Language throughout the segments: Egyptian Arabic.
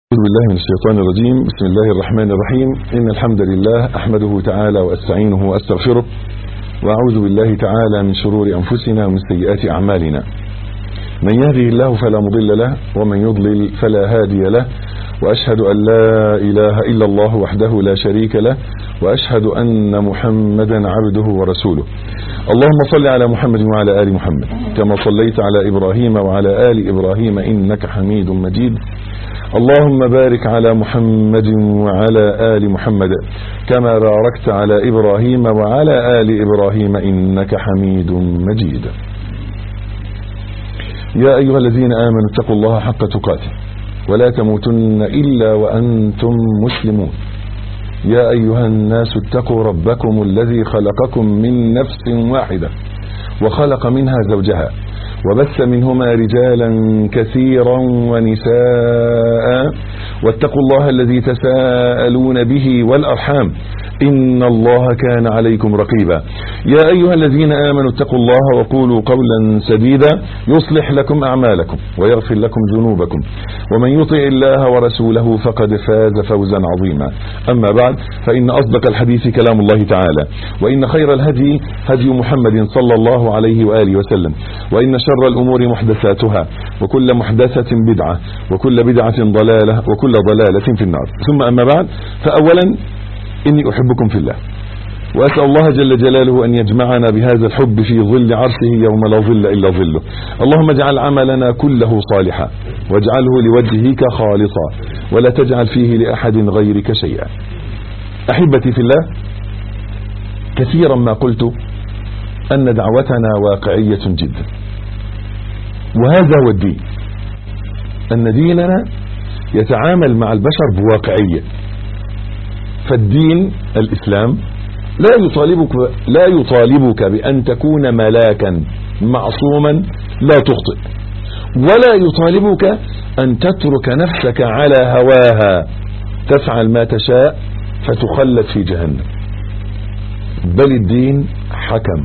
أعوذ بالله من الشيطان الرجيم بسم الله الرحمن الرحيم إن الحمد لله أحمده تعالى وأستعينه وأستغفره وأعوذ بالله تعالى من شرور أنفسنا ومن سيئات أعمالنا من يهده الله فلا مضل له ومن يضلل فلا هادي له وأشهد أن لا إله إلا الله وحده لا شريك له وأشهد أن محمدا عبده ورسوله اللهم صل على محمد وعلى آل محمد كما صليت على إبراهيم وعلى آل إبراهيم إنك حميد مجيد اللهم بارك على محمد وعلى آل محمد كما باركت على إبراهيم وعلى آل إبراهيم إنك حميد مجيد يا أيها الذين آمنوا اتقوا الله حق تقاته ولا تموتن إلا وأنتم مسلمون يا أيها الناس اتقوا ربكم الذي خلقكم من نفس واحدة وخلق منها زوجها وبث منهما رجالا كثيرا ونساء واتقوا الله الذي تساءلون به والأرحام إن الله كان عليكم رقيبا يا أيها الذين آمنوا اتقوا الله وقولوا قولا سديدا يصلح لكم أعمالكم ويغفر لكم ذنوبكم ومن يطع الله ورسوله فقد فاز فوزا عظيما أما بعد فإن أصدق الحديث كلام الله تعالى وإن خير الهدي هدي محمد صلى الله عليه وآله وسلم وإن شر الأمور محدثاتها وكل محدثة بدعة وكل بدعة ضلالة وكل ضلالة في النار ثم أما بعد فأولا إني أحبكم في الله وأسأل الله جل جلاله أن يجمعنا بهذا الحب في ظل عرشه يوم لا ظل إلا ظله اللهم اجعل عملنا كله صالحا واجعله لوجهك خالصا ولا تجعل فيه لأحد غيرك شيئا أحبتي في الله كثيرا ما قلت أن دعوتنا واقعية جدا وهذا هو الدين أن ديننا يتعامل مع البشر بواقعية فالدين الإسلام لا يطالبك لا يطالبك بأن تكون ملاكا معصوما لا تخطئ ولا يطالبك أن تترك نفسك على هواها تفعل ما تشاء فتخلد في جهنم بل الدين حكم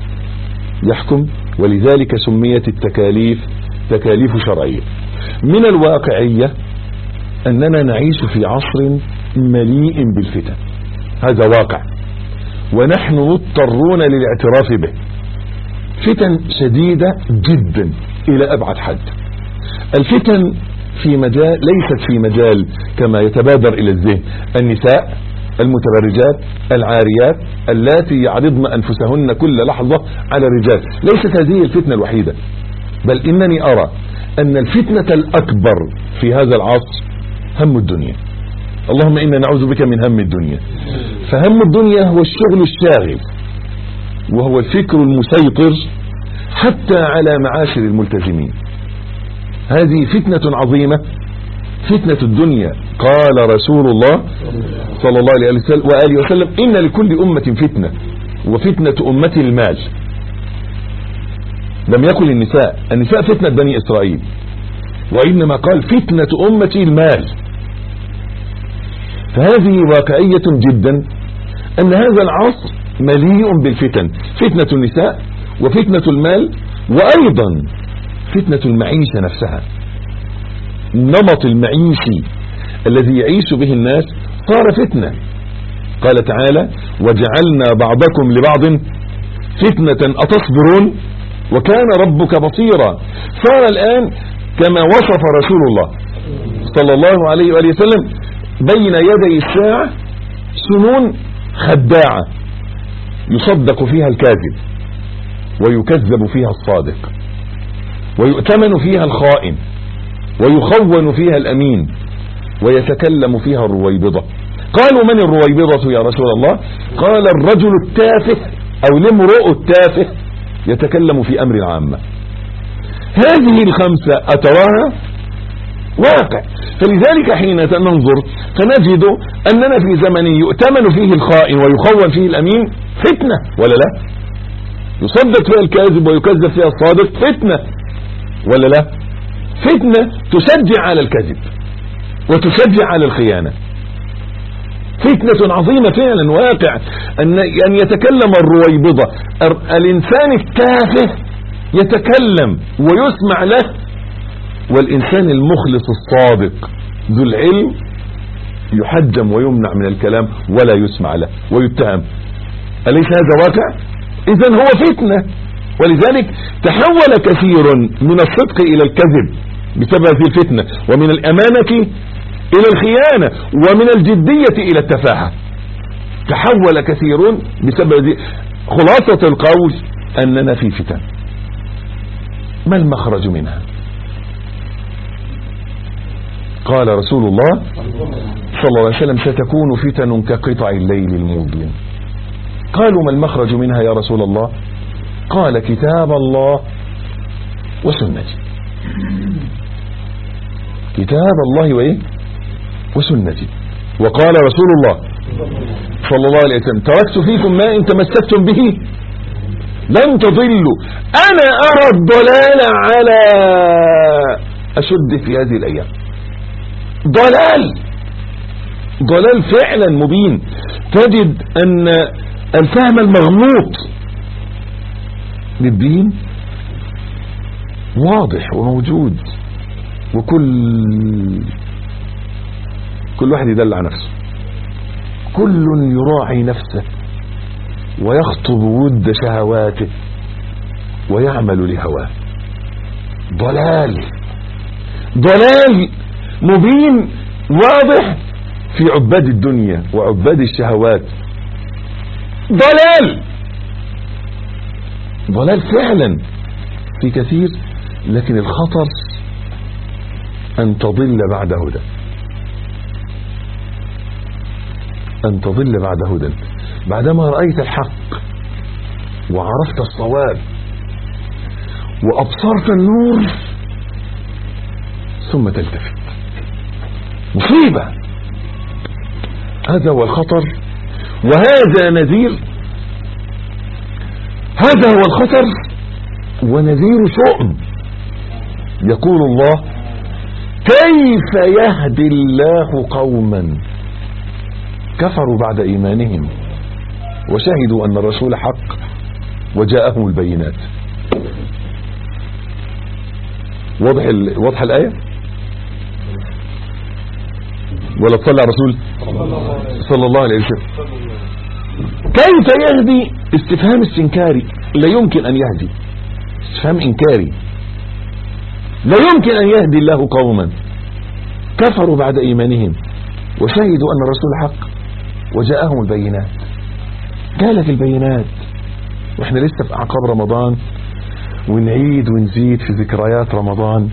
يحكم ولذلك سميت التكاليف تكاليف شرعية من الواقعية أننا نعيش في عصر مليء بالفتن هذا واقع ونحن مضطرون للاعتراف به فتن شديدة جدا إلى أبعد حد الفتن في مجال ليست في مجال كما يتبادر إلى الذهن النساء المتبرجات العاريات اللاتي يعرضن أنفسهن كل لحظة على الرجال ليست هذه الفتنة الوحيدة بل إنني أرى أن الفتنة الأكبر في هذا العصر هم الدنيا اللهم إنا نعوذ بك من هم الدنيا فهم الدنيا هو الشغل الشاغل وهو الفكر المسيطر حتى على معاشر الملتزمين هذه فتنة عظيمة فتنة الدنيا قال رسول الله صلى الله عليه وآله وسلم إن لكل أمة فتنة وفتنة أمتي المال لم يقل النساء النساء فتنة بني إسرائيل وإنما قال فتنة أمتي المال فهذه واقعية جدا أن هذا العصر مليء بالفتن فتنة النساء وفتنة المال وأيضا فتنة المعيشة نفسها النمط المعيشي الذي يعيش به الناس صار فتنة قال تعالى وجعلنا بعضكم لبعض فتنة أتصبرون وكان ربك بصيرا صار الآن كما وصف رسول الله صلى الله عليه وآله وسلم بين يدي الساعة سنون خداعة يصدق فيها الكاذب ويكذب فيها الصادق ويؤتمن فيها الخائن ويخون فيها الأمين ويتكلم فيها الرويبضة قالوا من الرويبضة يا رسول الله قال الرجل التافه أو الامرؤ التافه يتكلم في أمر العامة هذه الخمسة أتراها واقع فلذلك حين ننظر فنجد أننا في زمن يؤتمن فيه الخائن ويخون فيه الأمين فتنة ولا لا يصدق فيها الكاذب ويكذب فيها الصادق فتنة ولا لا فتنة تشجع على الكذب وتشجع على الخيانة فتنة عظيمة فعلا واقع أن, أن يتكلم الرويبضة الإنسان التافه يتكلم ويسمع له والإنسان المخلص الصادق ذو العلم يحجم ويمنع من الكلام ولا يسمع له ويتهم أليس هذا واقع إذا هو فتنة ولذلك تحول كثير من الصدق إلى الكذب بسبب هذه الفتنة ومن الأمانة إلى الخيانة ومن الجدية إلى التفاهة تحول كثيرون بسبب هذه خلاصة القول أننا في فتن ما المخرج منها قال رسول الله صلى الله عليه وسلم ستكون فتن كقطع الليل المظلم قالوا ما المخرج منها يا رسول الله قال كتاب الله وسنتي كتاب الله وايه وسنتي وقال رسول الله صلى الله عليه وسلم تركت فيكم ما ان تمسكتم به لن تضلوا انا ارى الضلال على اشد في هذه الايام ضلال ضلال فعلا مبين تجد ان الفهم المغلوط للدين واضح وموجود وكل كل واحد يدلع نفسه كل يراعي نفسه ويخطب ود شهواته ويعمل لهواه ضلال ضلال مبين واضح في عباد الدنيا وعباد الشهوات ضلال ضلال فعلا في كثير لكن الخطر أن تضل بعد هدى أن تضل بعد هدى بعدما رأيت الحق وعرفت الصواب وأبصرت النور ثم تلتفت مصيبة هذا هو الخطر وهذا نذير هذا هو الخطر ونذير شؤم يقول الله كيف يهدي الله قوما كفروا بعد إيمانهم وشهدوا أن الرسول حق وجاءهم البينات واضح ال... واضح الآية ولا تصلي على الرسول صلى الله عليه وسلم كيف يهدي استفهام استنكاري لا يمكن أن يهدي استفهام إنكاري لا يمكن أن يهدي الله قوما كفروا بعد إيمانهم وشهدوا أن الرسول حق وجاءهم البينات جالك البينات واحنا لسه في أعقاب رمضان ونعيد ونزيد في ذكريات رمضان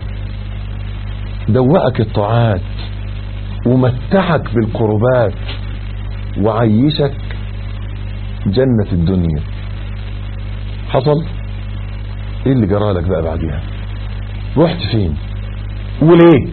دوأك الطاعات ومتعك بالقربات وعيشك جنة الدنيا حصل ايه اللي جرالك بقى بعديها رحت فين وليه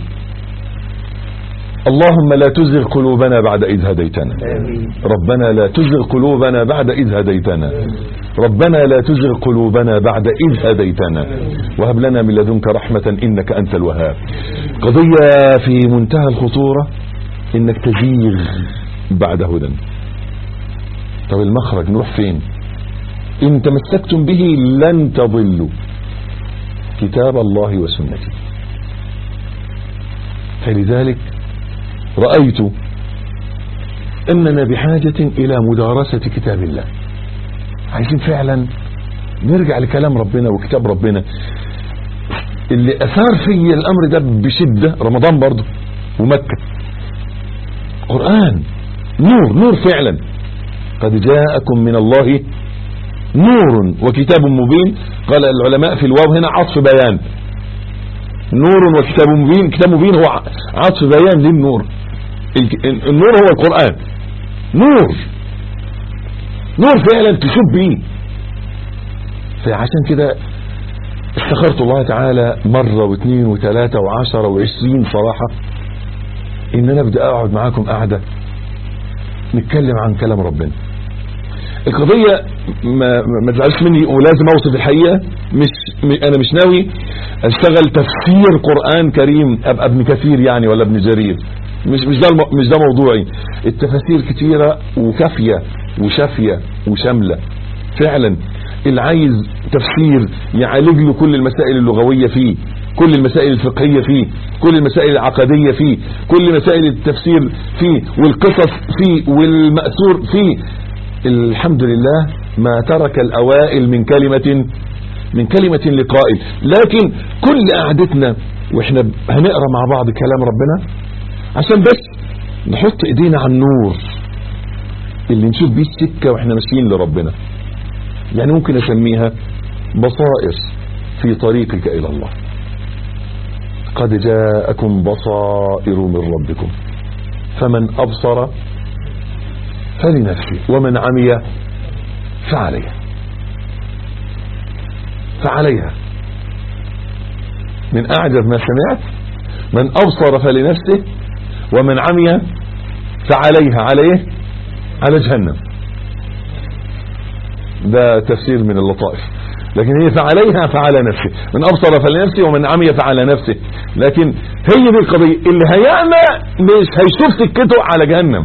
اللهم لا تزغ قلوبنا بعد إذ هديتنا ربنا لا تزغ قلوبنا بعد إذ هديتنا ربنا لا تزغ قلوبنا بعد إذ هديتنا وهب لنا من لدنك رحمة إنك أنت الوهاب قضية في منتهى الخطورة إنك تزيغ بعد هدى طب المخرج نروح فين إن تمسكتم به لن تضلوا كتاب الله وسنتي فلذلك رأيت أننا بحاجة إلى مدارسة كتاب الله عايزين فعلا نرجع لكلام ربنا وكتاب ربنا اللي أثار في الأمر ده بشدة رمضان برضه ومكة قرآن نور نور فعلا قد جاءكم من الله نور وكتاب مبين قال العلماء في الواو هنا عطف بيان نور وكتاب مبين كتاب مبين هو عطف بيان للنور النور هو القرآن نور نور فعلا تشوف بيه فعشان كده استخرت الله تعالى مرة واثنين وثلاثة وعشرة وعشرين صراحة ان انا ابدأ اقعد معاكم قاعدة نتكلم عن كلام ربنا القضية ما, ما تزعلش مني ولازم اوصف الحقيقة مش انا مش ناوي اشتغل تفسير قرآن كريم ابقى ابن كثير يعني ولا ابن جرير مش مش ده مش ده موضوعي التفاسير كتيرة وكافية وشافية وشاملة فعلا اللي عايز تفسير يعالج له كل المسائل اللغوية فيه كل المسائل الفقهية فيه كل المسائل العقدية فيه كل مسائل التفسير فيه والقصص فيه والمأثور فيه الحمد لله ما ترك الأوائل من كلمة من كلمة لقائل لكن كل قعدتنا واحنا هنقرأ مع بعض كلام ربنا عشان بس نحط ايدينا على النور اللي نشوف بيه السكة واحنا ماشيين لربنا يعني ممكن اسميها بصائر في طريقك الى الله قد جاءكم بصائر من ربكم فمن ابصر فلنفسه ومن عمي فعليها فعليها من اعجب ما سمعت من ابصر فلنفسه ومن عمي فعليها عليه على جهنم ده تفسير من اللطائف لكن هي فعليها فعلى نفسه من أبصر فلنفسه ومن عمي فعلى نفسه لكن هي دي القضية اللي هيعمى مش هيشوف سكته على جهنم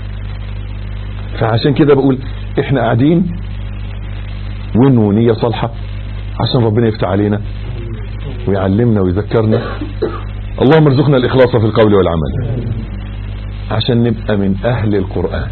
فعشان كده بقول احنا قاعدين ونو نية صالحة عشان ربنا يفتح علينا ويعلمنا ويذكرنا اللهم ارزقنا الإخلاص في القول والعمل عشان نبقى من أهل القرآن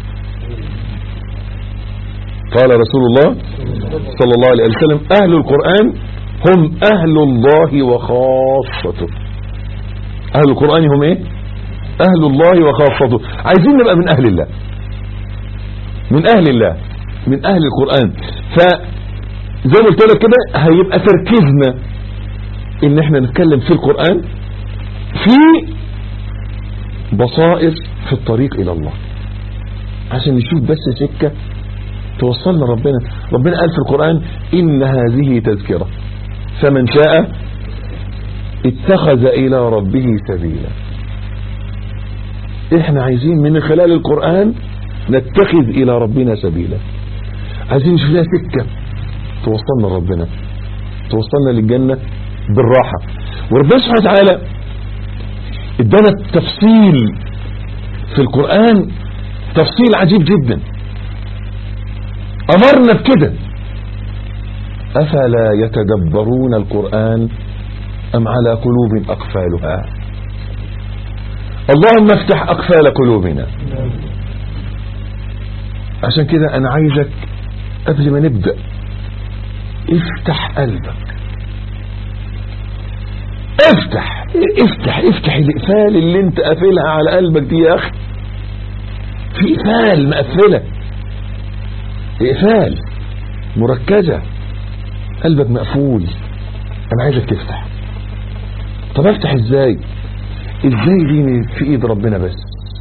قال رسول الله صلى الله عليه وسلم أهل القرآن هم أهل الله وخاصته أهل القرآن هم إيه أهل الله وخاصته عايزين نبقى من أهل الله من أهل الله من أهل القرآن فزي ما قلت لك كده هيبقى تركيزنا ان احنا نتكلم في القرآن في بصائر في الطريق الى الله عشان نشوف بس سكة توصلنا ربنا ربنا قال في القرآن إن هذه تذكرة فمن شاء اتخذ إلى ربه سبيلا احنا عايزين من خلال القرآن نتخذ إلى ربنا سبيلا عايزين نشوف لها سكة توصلنا ربنا توصلنا للجنة بالراحة وربنا سبحانه وتعالى ادانا التفصيل في القرآن تفصيل عجيب جدا أمرنا بكده أفلا يتدبرون القرآن أم على قلوب أقفالها اللهم افتح أقفال قلوبنا عشان كده أنا عايزك قبل ما نبدأ افتح قلبك افتح افتح افتح الإقفال اللي انت قافلها على قلبك دي يا أخي في إقفال مقفلة إقفال مركزة قلبك مقفول أنا عايزك تفتح طب افتح ازاي ازاي دي في ايد ربنا بس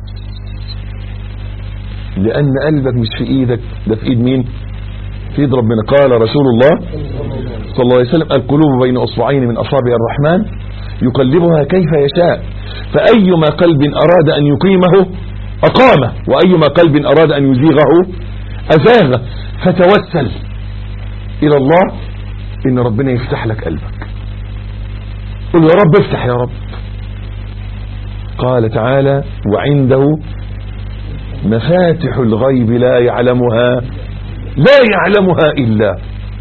لان قلبك مش في ايدك ده في ايد مين في ايد ربنا قال رسول الله صلى الله عليه وسلم القلوب بين اصبعين من اصابع الرحمن يقلبها كيف يشاء فايما قلب اراد ان يقيمه اقامه وايما قلب اراد ان يزيغه ازاغه فتوسل الى الله ان ربنا يفتح لك قلبك قل يا رب افتح يا رب قال تعالى وعنده مفاتح الغيب لا يعلمها لا يعلمها إلا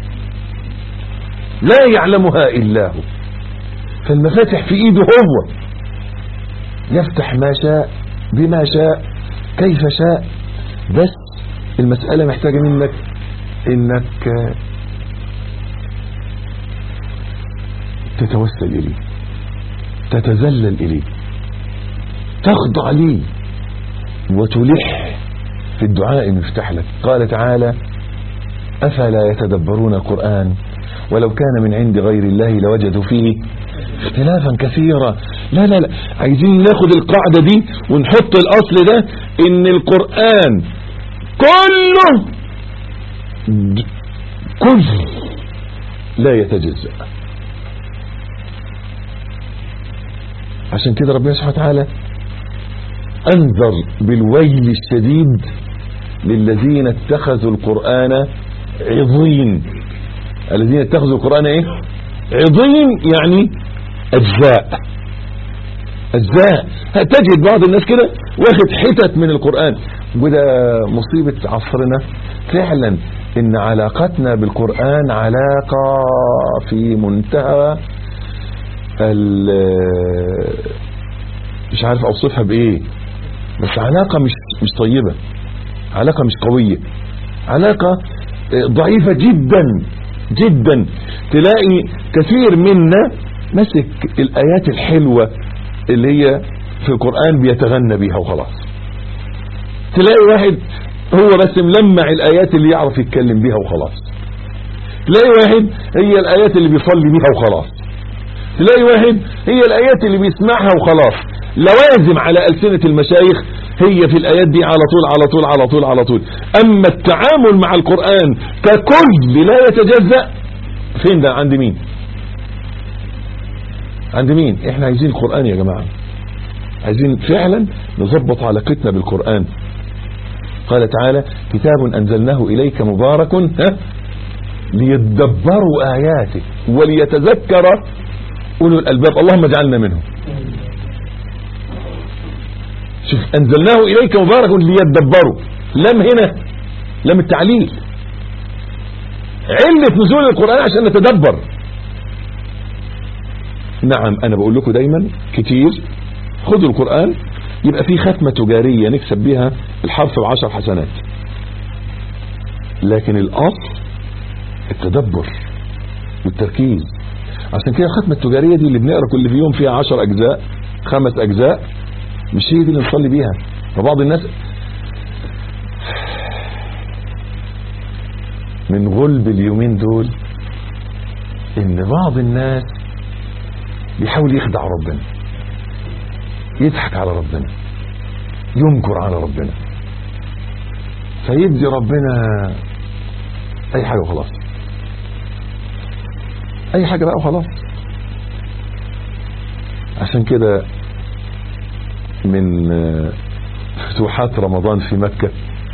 لا يعلمها إلا هو فالمفاتح في إيده هو يفتح ما شاء بما شاء كيف شاء بس المسألة محتاجة منك انك تتوسل إليه تتذلل إليه تخضع لي وتلح في الدعاء مفتح لك قال تعالى أفلا يتدبرون القرآن ولو كان من عند غير الله لوجدوا فيه اختلافا كثيرا لا لا لا عايزين ناخد القاعدة دي ونحط الأصل ده ان القرآن كله كله لا يتجزأ عشان كده ربنا سبحانه وتعالى أنذر بالويل الشديد للذين اتخذوا القرآن عظيم الذين اتخذوا القرآن ايه عظيم يعني أجزاء أجزاء تجد بعض الناس كده واخد حتت من القرآن وده مصيبة عصرنا فعلا ان علاقتنا بالقرآن علاقة في منتهى ال- مش عارف اوصفها بايه بس علاقة مش مش طيبة علاقة مش قوية علاقة آه، ضعيفة جدا جدا تلاقي كثير منا مسك الآيات الحلوة اللي هي في القرآن بيتغنى بيها وخلاص تلاقي واحد هو بس ملمع الآيات اللي يعرف يتكلم بيها وخلاص تلاقي واحد هي الآيات اللي بيصلي بيها وخلاص تلاقي واحد هي الآيات اللي بيسمعها وخلاص لوازم على ألسنة المشايخ هي في الآيات دي على طول على طول على طول على طول أما التعامل مع القرآن ككل لا يتجزأ فين ده عند مين عند مين احنا عايزين القرآن يا جماعة عايزين فعلا نظبط علاقتنا بالقرآن قال تعالى كتاب أنزلناه إليك مبارك ها ليدبروا آياته وليتذكر أولو الألباب اللهم اجعلنا منهم شوف أنزلناه إليك مبارك ليدبروا لم هنا لم التعليل علة نزول القرآن عشان نتدبر نعم أنا بقول لكم دايما كتير خدوا القرآن يبقى في ختمة تجارية نكسب بيها الحرف بعشر حسنات لكن الأصل التدبر والتركيز عشان كده الختمة التجارية دي اللي بنقرا كل يوم فيها عشر أجزاء خمس أجزاء مش هي دي اللي نصلي بيها فبعض الناس من غلب اليومين دول ان بعض الناس بيحاول يخدع ربنا يضحك على ربنا ينكر على ربنا فيدي ربنا اي حاجة وخلاص اي حاجة بقى وخلاص عشان كده من آه، فتوحات رمضان في مكة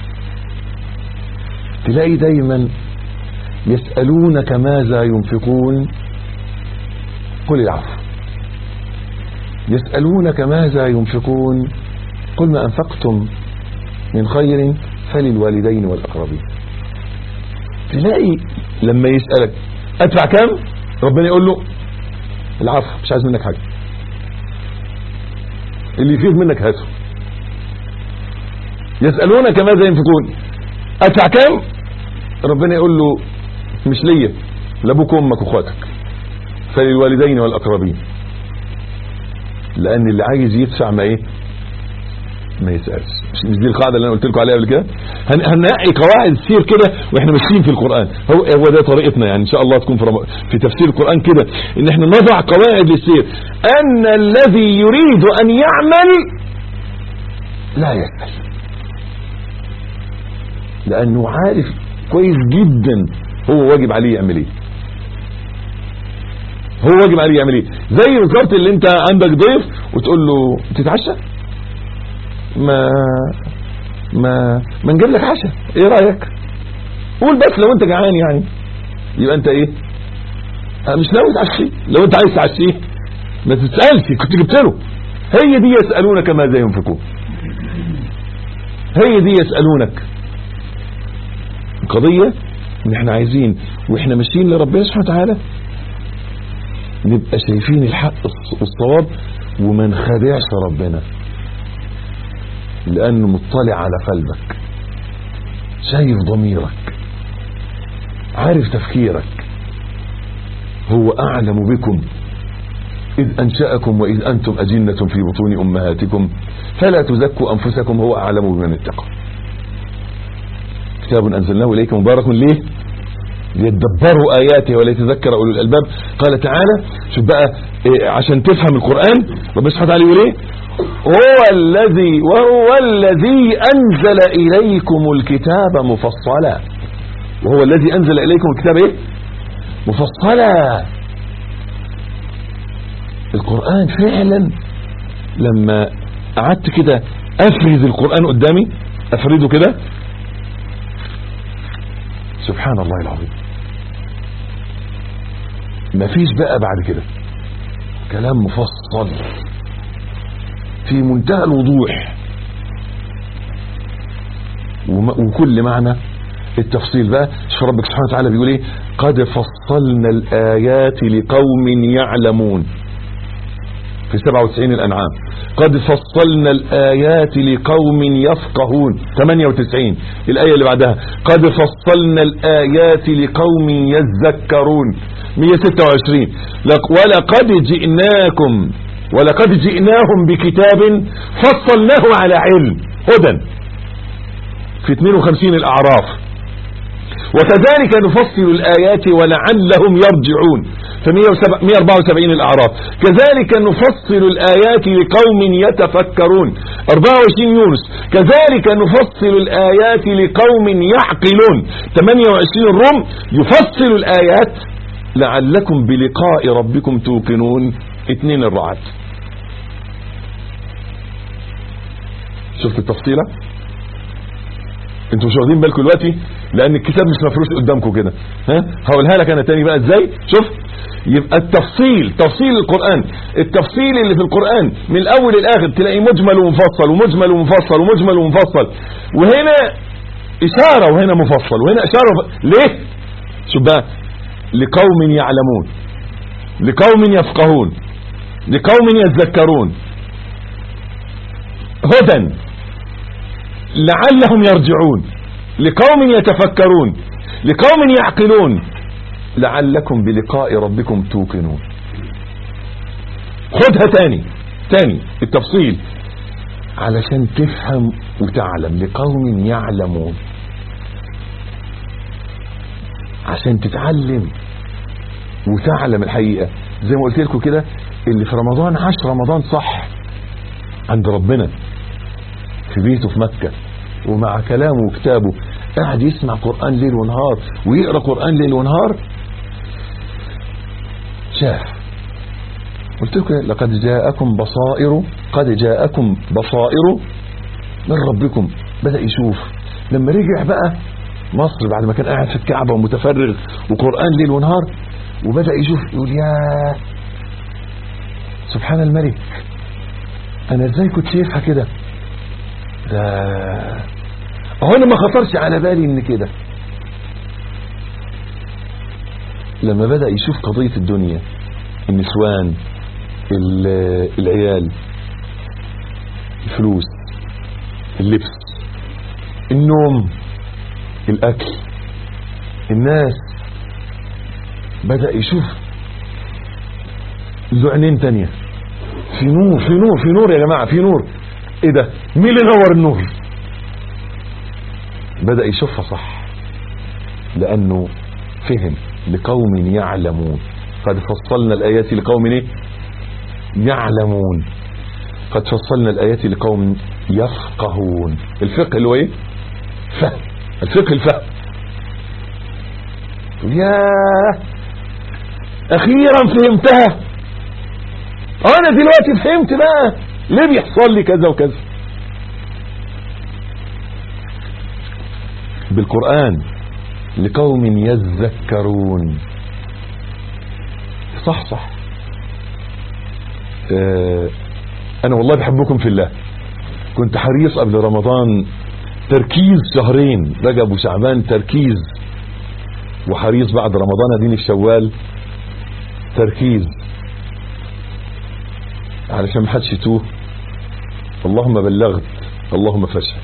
تلاقي دايما يسألونك ماذا ينفقون قل العفو يسألونك ماذا ينفقون قل ما أنفقتم من خير فللوالدين والأقربين تلاقي لما يسألك أدفع كام ربنا يقول له العفو مش عايز منك حاجة اللي يفيد منك هاته يسألونك ماذا ينفقون أدفع كام ربنا يقول له مش ليا لابوك وامك واخواتك فللوالدين والاقربين لان اللي عايز يدفع ما ايه ما يسالش مش مش دي القاعده اللي انا قلت لكم عليها قبل كده هن- هننقي قواعد سير كده واحنا ماشيين في القران هو هو ده طريقتنا يعني ان شاء الله تكون في رم... في تفسير القران كده ان احنا نضع قواعد للسير ان الذي يريد ان يعمل لا يسال لانه عارف كويس جدا هو واجب عليه يعمل ايه هو واجب عليه يعمل ايه زي بالظبط اللي انت عندك ضيف وتقول له تتعشى ما ما ما نجيب لك عشاء ايه رايك قول بس لو انت جعان يعني يبقى انت ايه اه مش ناوي تعشيه لو انت عايز تعشيه ما تسالش كنت جبت له هي دي يسالونك ماذا ينفقون هي دي يسالونك القضية ان احنا عايزين واحنا ماشيين لربنا سبحانه وتعالى نبقى شايفين الحق الص- والصواب وما نخدعش ربنا لانه مطلع على قلبك شايف ضميرك عارف تفكيرك هو اعلم بكم اذ انشأكم واذ انتم اجنة في بطون امهاتكم فلا تزكوا انفسكم هو اعلم بمن اتقى كتاب أنزلناه إليك مبارك ليه ليتدبروا آياته وليتذكر أولو الألباب قال تعالى شوف بقى إيه عشان تفهم القرآن ربنا سبحانه وتعالى يقول إيه هو الذي وهو الذي أنزل إليكم الكتاب مفصلا وهو الذي أنزل إليكم الكتاب إيه مفصلا القرآن فعلا لما قعدت كده أفرز القرآن قدامي أفرده كده سبحان الله العظيم مفيش بقى بعد كده كلام مفصل في منتهى الوضوح وم- وكل معنى التفصيل بقى شوف ربك سبحانه وتعالى بيقول ايه قد فصلنا الآيات لقوم يعلمون في 97 الأنعام قد فصلنا الآيات لقوم يفقهون 98 الآية اللي بعدها قد فصلنا الآيات لقوم يذكرون 126 لق- ولقد جئناكم ولقد جئناهم بكتاب فصلناه على علم هدى في 52 الأعراف وكذلك نفصل الآيات ولعلهم يرجعون في 174 الأعراف كذلك نفصل الآيات لقوم يتفكرون 24 يونس كذلك نفصل الآيات لقوم يعقلون 28 الروم يفصل الآيات لعلكم بلقاء ربكم توقنون اثنين الرعد شفت التفصيلة انتوا مش واخدين بالكم دلوقتي لان الكتاب مش مفروش قدامكم كده ها هقولها لك انا تاني بقى ازاي شوف يبقى التفصيل تفصيل القرآن التفصيل اللي في القرآن من الاول للاخر تلاقي مجمل ومفصل ومجمل ومفصل ومجمل ومفصل وهنا اشارة وهنا مفصل وهنا اشارة وف... ليه شوف بقى لقوم يعلمون لقوم يفقهون لقوم يذكرون هدى لعلهم يرجعون لقوم يتفكرون لقوم يعقلون لعلكم بلقاء ربكم توقنون خدها تاني تاني التفصيل علشان تفهم وتعلم لقوم يعلمون عشان تتعلم وتعلم الحقيقة زي ما قلت لكم كده اللي في رمضان عاش رمضان صح عند ربنا في بيته في مكة ومع كلامه وكتابه قاعد يسمع قرآن ليل ونهار ويقرأ قرآن ليل ونهار شاف قلت لكم لقد جاءكم بصائر قد جاءكم بصائر من ربكم بدأ يشوف لما رجع بقى مصر بعد ما كان قاعد في الكعبة ومتفرغ وقرآن ليل ونهار وبدأ يشوف يقول يا سبحان الملك انا ازاي كنت شايفها كده ده هو انا ما خطرش على بالي ان كده لما بدأ يشوف قضية الدنيا النسوان ال- العيال الفلوس اللبس النوم الاكل الناس بدأ يشوف له عينين تانية في نور في نور في نور يا جماعة في نور ايه ده مين اللي نور النور بدأ يشوفها صح لأنه فهم لقوم يعلمون قد فصلنا الآيات لقوم ايه يعلمون قد فصلنا الآيات لقوم يفقهون الفقه اللي هو ايه فهم الفقه الفهم يا اخيرا فهمتها انا دلوقتي فهمت بقى ليه بيحصل لي كذا وكذا بالقرآن لقوم يذكرون صح صح آه انا والله بحبكم في الله كنت حريص قبل رمضان تركيز شهرين رجب وشعبان تركيز وحريص بعد رمضان اديني في شوال تركيز علشان محدش يتوه اللهم بلغت اللهم فشل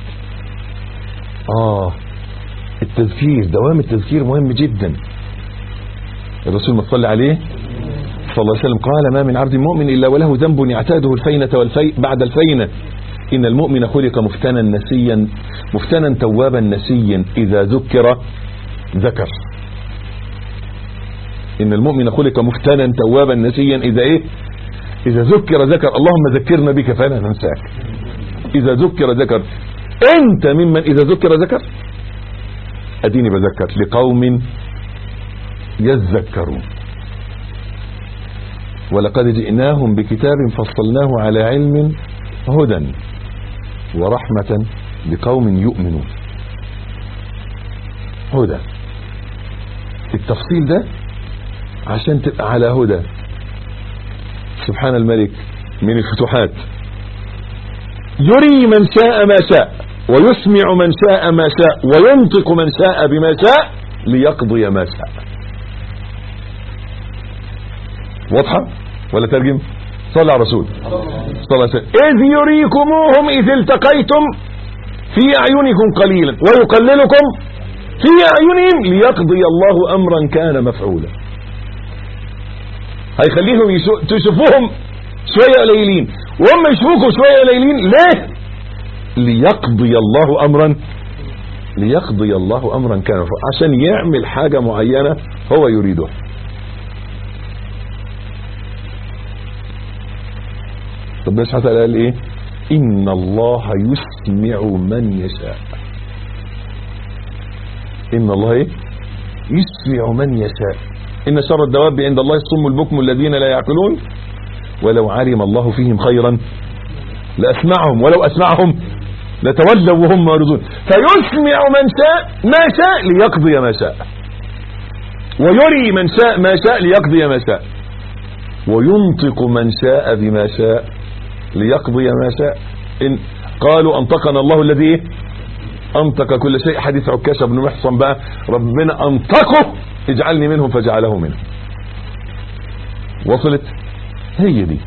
اه التذكير دوام التذكير مهم جدا الرسول ما صلى عليه صلى الله عليه وسلم قال ما من عبد مؤمن إلا وله ذنب يعتاده الفينة والفي بعد الفينة إن المؤمن خلق مفتنا نسيا مفتنا توابا نسيا إذا ذكر ذكر إن المؤمن خلق مفتنا توابا نسيا إذا إيه إذا ذكر ذكر اللهم ذكرنا بك فلا ننساك إذا ذكر ذكر أنت ممن إذا ذكر ذكر أديني بذكر لقوم يذكرون ولقد جئناهم بكتاب فصلناه على علم هدى ورحمة لقوم يؤمنون هدى التفصيل ده عشان تبقى على هدى سبحان الملك من الفتوحات يري من شاء ما شاء ويسمع من شاء ما شاء وينطق من شاء بما شاء ليقضي ما شاء واضحة ولا ترجم صلى على الرسول صلى الله عليه وسلم إذ يريكموهم إذ التقيتم في أعينكم قليلا ويقللكم في أعينهم ليقضي الله أمرا كان مفعولا هيخليهم يشو- تشوفوهم شوية قليلين وهم يشوفوكم شوية قليلين ليه ليقضي الله أمرا ليقضي الله أمرا كان مفعولا عشان يعمل حاجة معينة هو يريدها ربنا سبحانه وتعالى قال ايه ان الله يسمع من يشاء ان الله ايه يسمع من يشاء ان شر الدواب عند الله الصم البكم الذين لا يعقلون ولو علم الله فيهم خيرا لاسمعهم ولو اسمعهم لتولوا وهم معرضون فيسمع من شاء ما شاء ليقضي ما شاء ويري من شاء ما شاء ليقضي ما شاء وينطق من شاء بما شاء ليقضي ما شاء إن قالوا أنطقنا الله الذي إيه؟ أنطق كل شيء حديث عكاشة بن محصن بقى ربنا أنطقه اجعلني منهم فجعله منهم وصلت هي دي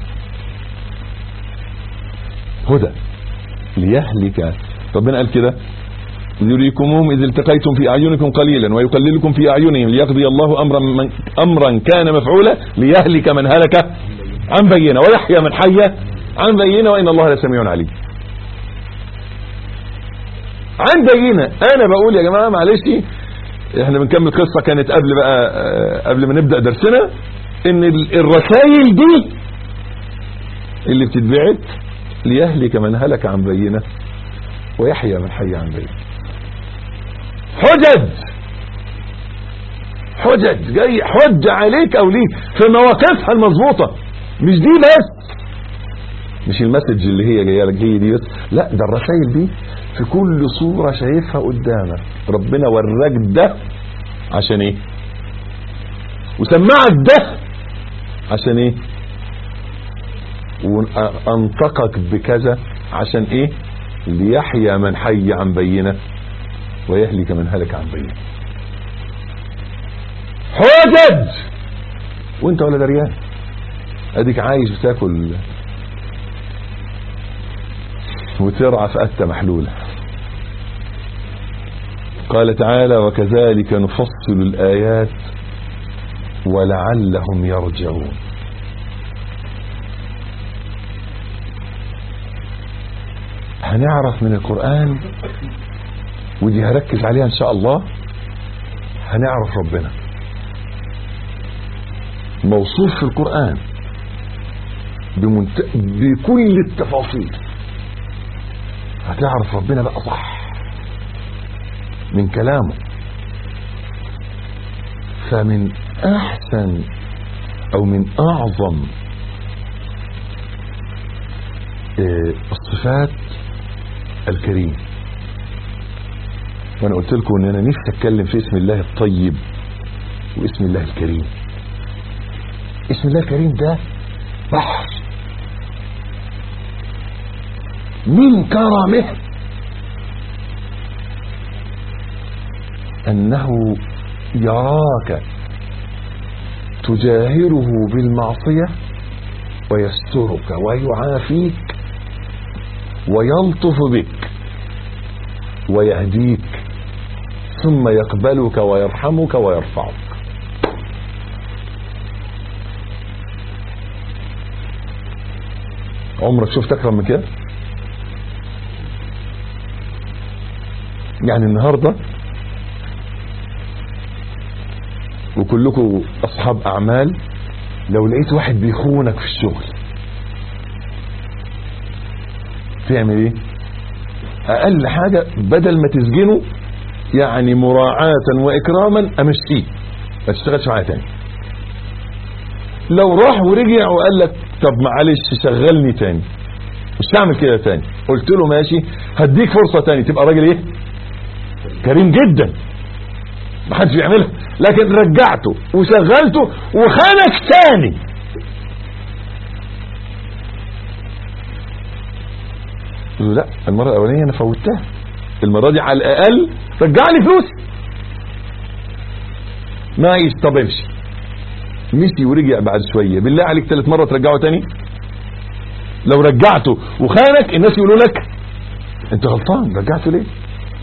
هدى ليهلك ربنا قال كده يريكمهم إذ التقيتم في أعينكم قليلا ويقللكم في أعينهم ليقضي الله أمرا, من أمرا كان مفعولا ليهلك من هلك عن بينه ويحيى من حي عن بينه وإن الله لسميع عليم عن بينه أنا بقول يا جماعة معلش احنا بنكمل قصة كانت قبل بقى آه، قبل ما نبدأ درسنا ان ال- الرسائل دي اللي بتتبعت ليهلك من هلك عن بينه ويحيى من حي عن بينه حجج حجج جاي حج عليك او ليك في مواقفها المظبوطه مش دي بس مش المسج اللي هي جايه لك هي دي بس لا ده الرسائل دي في كل صوره شايفها قدامك ربنا وراك ده عشان ايه وسمعك ده عشان ايه وانطقك بكذا عشان ايه ليحيى من حي عن بينه ويهلك من هلك عن بينه حجج وانت ولا دريان اديك عايش بتاكل وترعى في أتة محلولة قال تعالى وكذلك نفصل الآيات ولعلهم يرجعون هنعرف من القرآن ودي هركز عليها ان شاء الله هنعرف ربنا موصوف في القرآن بمنت... بكل التفاصيل هتعرف ربنا بقى صح من كلامه فمن احسن او من اعظم آه، الصفات الكريم وانا قلت لكم ان انا نفسي اتكلم في اسم الله الطيب واسم الله الكريم اسم الله الكريم ده بحر من كرمه انه يراك تجاهره بالمعصية ويسترك ويعافيك ويلطف بك ويهديك ثم يقبلك ويرحمك ويرفعك عمرك شفت اكرم من كده يعني النهارده وكلكم اصحاب اعمال لو لقيت واحد بيخونك في الشغل تعمل ايه اقل حاجة بدل ما تسجنه يعني مراعاة واكراما امشيه ما تشتغلش معايا تاني لو راح ورجع وقال لك طب معلش شغلني تاني مش هعمل كده تاني قلت له ماشي هديك فرصة تاني تبقى راجل ايه كريم جدا ما حدش بيعملها لكن رجعته وشغلته وخانك تاني قلت له لا المرة الأولانية أنا فوتها المرة دي على الأقل رجع لي فلوسي ماشي طب امشي مشي ورجع بعد شوية بالله عليك ثالث مرة ترجعه تاني لو رجعته وخانك الناس يقولوا لك انت غلطان رجعته ليه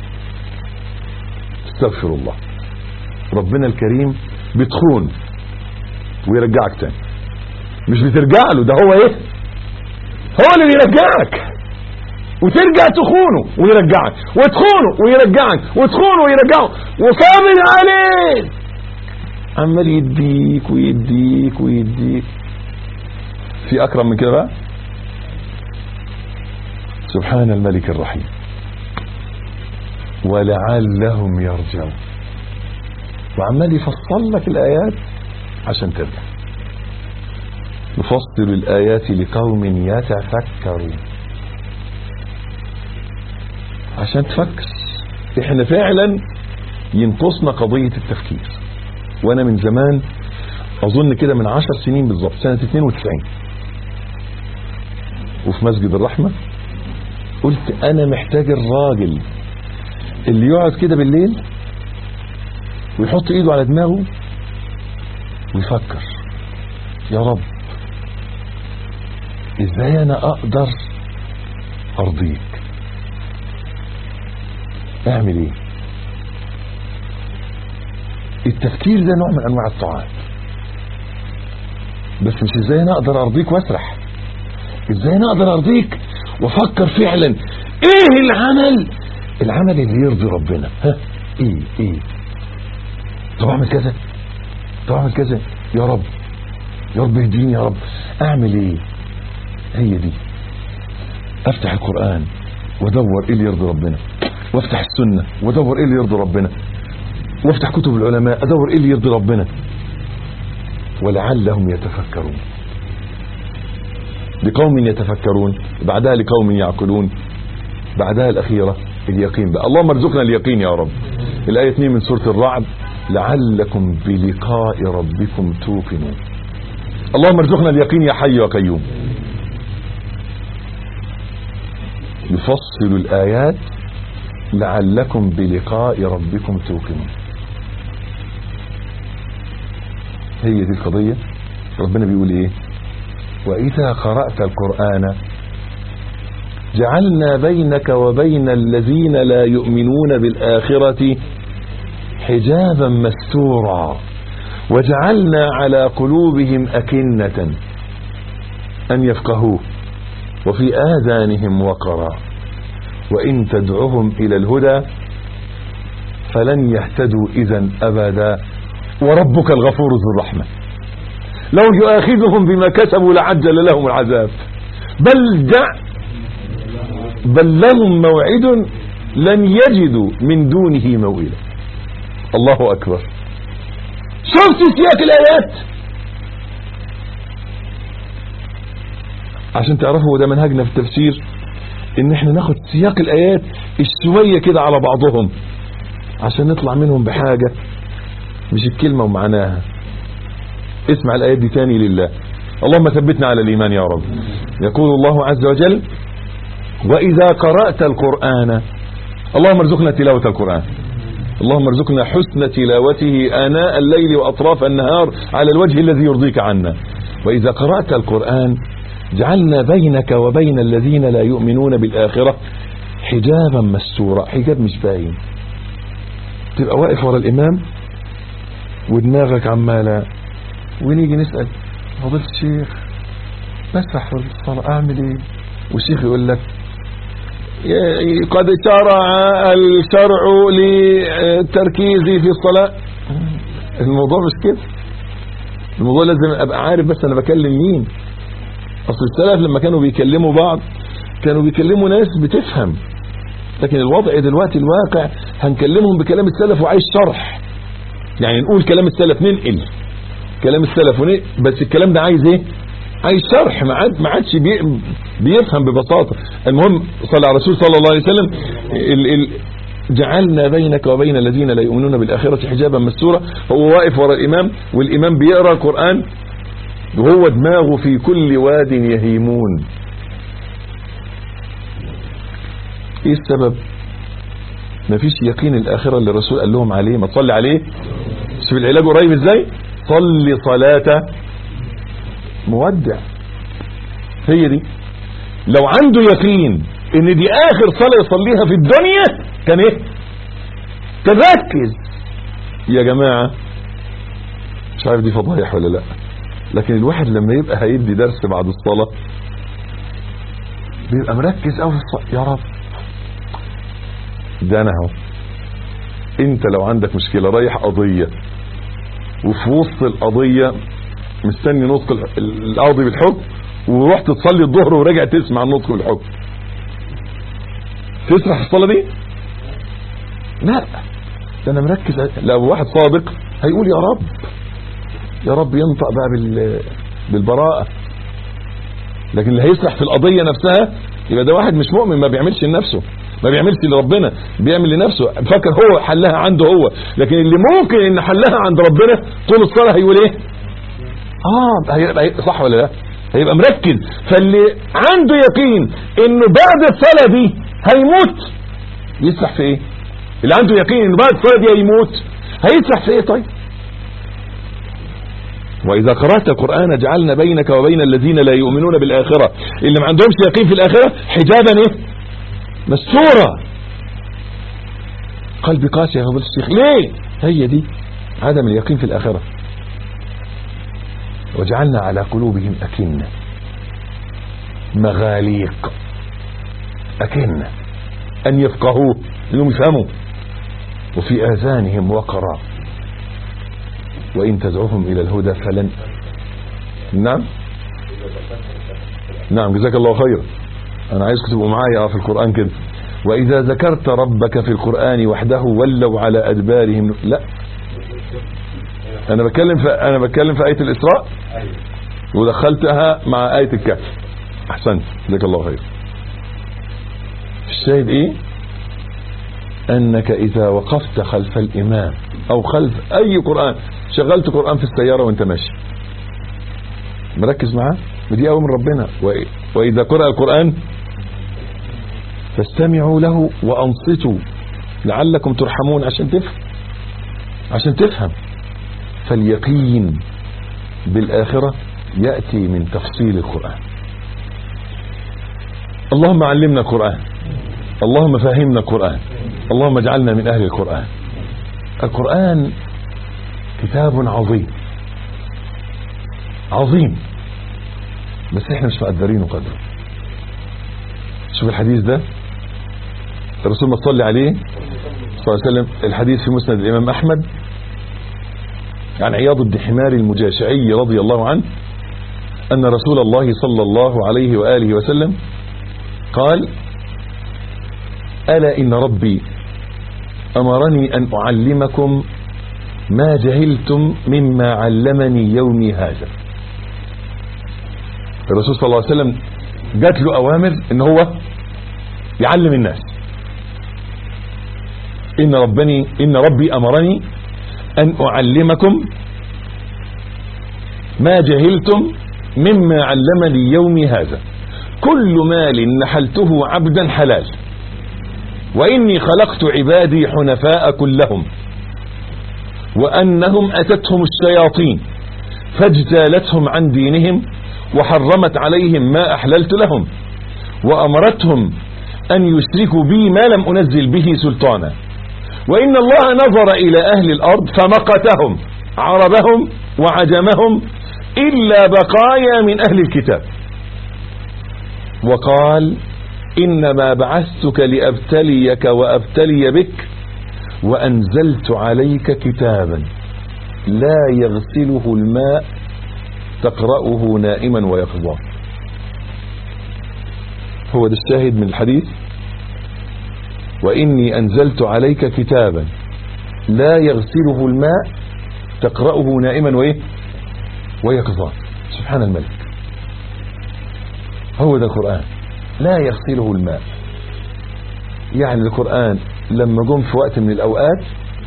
استغفر الله ربنا الكريم بتخون ويرجعك تاني مش بترجع له ده هو ايه هو اللي بيرجعك وترجع تخونه ويرجعك وتخونه ويرجعك وتخونه ويرجعك وصابر عليه عمال يديك ويديك ويديك في اكرم من كده بقى سبحان الملك الرحيم ولعلهم يرجعون وعمال يفصل لك الايات عشان ترجع نفصل الايات لقوم يتفكرون عشان تفكر احنا فعلا ينقصنا قضية التفكير وانا من زمان اظن كده من عشر سنين بالظبط سنة 92 وفي مسجد الرحمة قلت انا محتاج الراجل اللي يقعد كده بالليل ويحط ايده على دماغه ويفكر يا رب ازاي انا اقدر ارضيك اعمل ايه التفكير ده نوع من انواع الطاعات بس مش ازاي انا اقدر ارضيك واسرح ازاي انا اقدر ارضيك وافكر فعلا ايه العمل العمل اللي يرضي ربنا ها ايه ايه طب اعمل كذا طب اعمل كذا يا رب يا رب اهديني يا رب اعمل ايه هي دي افتح القرآن وادور ايه اللي يرضي ربنا وافتح السنة وادور ايه اللي يرضي ربنا وافتح كتب العلماء ادور ايه اللي يرضي ربنا ولعلهم يتفكرون لقوم يتفكرون بعدها لقوم يعقلون بعدها الأخيرة اليقين بقى اللهم ارزقنا اليقين يا رب الآية 2 من سورة الرعد لعلكم بلقاء ربكم توقنون اللهم ارزقنا اليقين يا حي يا قيوم يفصل الآيات لعلكم بلقاء ربكم توقنون هي دي القضية ربنا بيقول ايه وإذا قرأت القرآن جعلنا بينك وبين الذين لا يؤمنون بالآخرة حجابا مستورا وجعلنا على قلوبهم أكنة أن يفقهوه وفي آذانهم وقرا وإن تدعهم إلى الهدى فلن يهتدوا إذا أبدا وربك الغفور ذو الرحمة لو يؤاخذهم بما كسبوا لعجل لهم العذاب بل دع بل لهم موعد لن يجدوا من دونه موئلا الله أكبر شفت سياق الآيات عشان تعرفوا ده منهجنا في التفسير ان احنا ناخد سياق الآيات الشوية كده على بعضهم عشان نطلع منهم بحاجة مش الكلمة ومعناها اسمع الآيات دي تاني لله اللهم ثبتنا على الإيمان يا رب يقول الله عز وجل وإذا قرأت القرآن اللهم ارزقنا تلاوة القرآن اللهم ارزقنا حسن تلاوته آناء الليل وأطراف النهار على الوجه الذي يرضيك عنا وإذا قرأت القرآن جعلنا بينك وبين الذين لا يؤمنون بالآخرة حجابا مستورا حجاب مش باين تبقى واقف ورا الإمام ودماغك عمالة ونيجي نسأل فضيلة الشيخ بسرح في الصلاة أعمل إيه والشيخ يقول لك قد شرع الشرع لتركيزي في الصلاة الموضوع مش كده الموضوع لازم ابقى عارف بس انا بكلم مين اصل السلف لما كانوا بيكلموا بعض كانوا بيكلموا ناس بتفهم لكن الوضع دلوقتي الواقع هنكلمهم بكلام السلف وعايز شرح يعني نقول كلام السلف ننقل كلام السلف وننقل بس الكلام ده عايز ايه عايز شرح ما عاد ما عادش بي بيفهم ببساطه المهم صلى على الرسول صلى الله عليه وسلم ال ال جعلنا بينك وبين الذين لا يؤمنون بالآخرة حجابا مستورا هو واقف ورا الإمام والإمام بيقرأ القرآن وهو دماغه في كل واد يهيمون ايه السبب مفيش يقين الآخرة اللي الرسول قال لهم عليه ما تصلي عليه شوف العلاج قريب ازاي صلي صلاة مودع هي دي لو عنده يقين ان دي اخر صلاة يصليها في الدنيا كان ايه كان ركز يا جماعة مش عارف دي فضايح ولا لا لكن الواحد لما يبقى هيدي درس بعد الصلاة بيبقى مركز قوي في الصلاة يا رب ده انا اهو انت لو عندك مشكلة رايح قضية وفي وسط القضية مستني نطق القاضي بالحكم ورحت تصلي الظهر ورجع تسمع النطق بالحكم تسرح في الصلاة دي لا ده انا مركز لو واحد صادق هيقول يا رب يا رب ينطق بقى بال بالبراءة لكن اللي هيسرح في القضية نفسها يبقى ده واحد مش مؤمن ما بيعملش لنفسه ما بيعملش لربنا بيعمل لنفسه فكر هو حلها عنده هو لكن اللي ممكن ان حلها عند ربنا طول الصلاة هيقول ايه اه هيبقى صح ولا لا هيبقى مركز فاللي عنده يقين انه بعد الصلاة دي هيموت يسرح في ايه اللي عنده يقين انه بعد الصلاة دي هيموت هيسرح في ايه طيب وإذا قرأت القرآن جعلنا بينك وبين الذين لا يؤمنون بالآخرة اللي ما عندهمش يقين في الآخرة حجابا ايه مستورة قلبي قاسي يا فضيلة الشيخ ليه هي دي عدم اليقين في الآخرة وجعلنا على قلوبهم أكنة مغاليق أكنة أن يفقهوه أنهم يفهموا وفي آذانهم وقرا وإن تدعوهم إلى الهدى فلن نعم نعم جزاك الله خير أنا عايزكم تبقوا معايا في القرآن كده وإذا ذكرت ربك في القرآن وحده ولوا على أدبارهم لا أنا بتكلم في أنا بتكلم في آية الإسراء ودخلتها مع آية الكهف أحسنت جزاك الله خير الشاهد إيه أنك إذا وقفت خلف الإمام أو خلف أي قرآن شغلت قرآن في السيارة وانت ماشي مركز معاه ودي أول من ربنا وإذا قرأ القرآن فاستمعوا له وأنصتوا لعلكم ترحمون عشان تفهم عشان تفهم فاليقين بالآخرة يأتي من تفصيل القرآن اللهم علمنا القرآن اللهم فهمنا القرآن اللهم اجعلنا من أهل القرآن القرآن كتاب عظيم عظيم بس احنا مش مقدرينه قدره شوف الحديث ده الرسول ما صلي عليه صلى الله عليه وسلم الحديث في مسند الإمام أحمد عن عياض بن حمار المجاشعي رضي الله عنه أن رسول الله صلى الله عليه وآله وسلم قال ألا إن ربي أمرني أن أعلمكم ما جهلتم مما علمني يومي هذا الرسول صلى الله عليه وسلم جات له أوامر إن هو يعلم الناس إن ربني إن ربي أمرني أن أعلمكم ما جهلتم مما علمني يومي هذا كل مال نحلته عبدا حلال وإني خلقت عبادي حنفاء كلهم وأنهم أتتهم الشياطين فاجتالتهم عن دينهم وحرمت عليهم ما أحللت لهم وأمرتهم أن يشركوا بي ما لم أنزل به سلطانا وإن الله نظر إلى أهل الأرض فمقتهم عربهم وعجمهم إلا بقايا من أهل الكتاب وقال إنما بعثتك لأبتليك وأبتلي بك وأنزلت عليك كتابا لا يغسله الماء تقرأه نائما ويقظان هو ده الشاهد من الحديث وإني أنزلت عليك كتابا لا يغسله الماء تقرأه نائما وإيه ويقظان سبحان الملك هو ده القرآن لا يغسله الماء يعني القرآن لما جم في وقت من الأوقات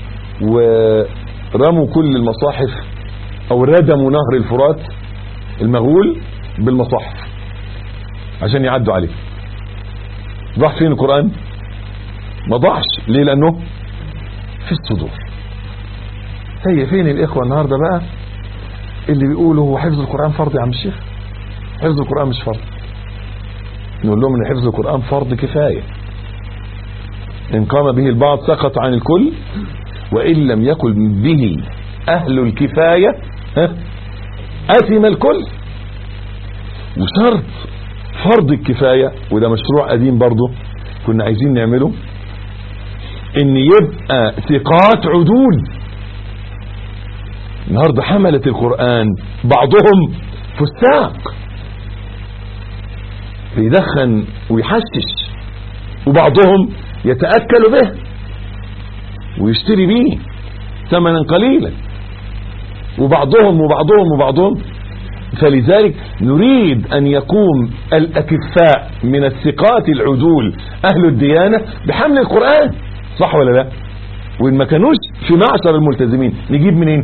ورموا كل المصاحف أو ردموا نهر الفرات المغول بالمصاحف عشان يعدوا عليه ضاع فين القرآن ما ضاعش ليه لأنه في الصدور هي فين الإخوة النهاردة بقى اللي بيقولوا هو حفظ القرآن فرض يا عم الشيخ حفظ القرآن مش فرض نقول لهم ان حفظ القرآن فرض كفاية ان قام به البعض سقط عن الكل وان لم يكن به اهل الكفاية ها اثم الكل وشرط فرض الكفاية وده مشروع قديم برضه كنا عايزين نعمله ان يبقى ثقات عدول النهاردة حملة القرآن بعضهم فساق بيدخن ويحشش وبعضهم يتأكل به ويشتري به ثمنا قليلا وبعضهم وبعضهم وبعضهم فلذلك نريد أن يقوم الأكفاء من الثقات العدول أهل الديانة بحمل القرآن صح ولا لا وإن ما كانوش في معشر الملتزمين نجيب منين